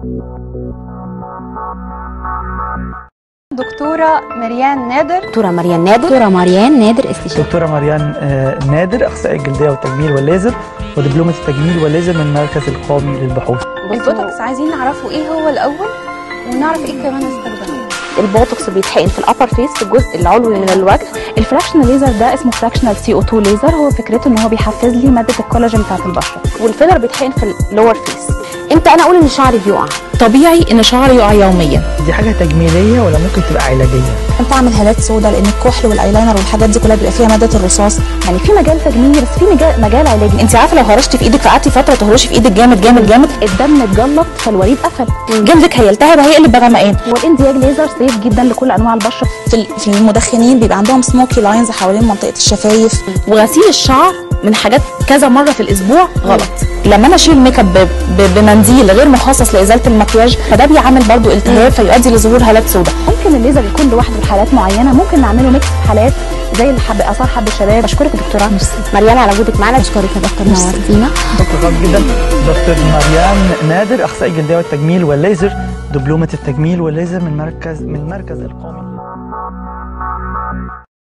دكتورة مريان نادر دكتورة مريان نادر دكتورة مريان نادر استشاري دكتورة مريان آه، نادر أخصائي الجلدية والتجميل والليزر ودبلومة التجميل والليزر من المركز القومي للبحوث البوتوكس عايزين نعرفه ايه هو الاول ونعرف ايه كمان استخدامه البوتوكس بيتحقن في الابر فيس في الجزء العلوي من الوجه الفراكشنال ليزر ده اسمه فراكشنال سي او 2 ليزر هو فكرته ان هو بيحفز لي ماده الكولاجين بتاعت البشره والفيلر بيتحقن في اللور فيس امتى انا اقول ان شعري بيقع طبيعي ان شعري يقع يوميا دي حاجة تجميلية ولا ممكن تبقى علاجية؟ انت اعمل هالات سودا لان الكحل والايلاينر والحاجات دي كلها بيبقى فيها ماده الرصاص يعني في مجال تجميلي بس في مجال, مجال علاجي انت عارفه لو هرشتي في ايدك فقعدتي فتره تهرشي في ايدك جامد جامد جامد الدم اتجلط فالوريد قفل جلدك هيلتهب هيقلب بغمقان والاندياج ليزر سيف جدا لكل انواع البشره في ال- في المدخنين بيبقى عندهم سموكي لاينز حوالين منطقه الشفايف وغسيل الشعر من حاجات كذا مره في الاسبوع غلط لما انا اشيل ميك اب ب- ب- بمنديل غير مخصص لازاله المكياج فده بيعمل برضو التهاب فيؤدي لظهور هالات سوداء ممكن الليزر يكون لوحده في حالات معينه ممكن نعمله ميكس في حالات زي الحب اثار حب الشباب بشكرك دكتوره مريان على وجودك معانا بشكرك يا دكتور نورتينا شكرا جدا دكتور مريان نادر أخصائي الجلدية والتجميل والليزر دبلومة التجميل والليزر من مركز من المركز القومي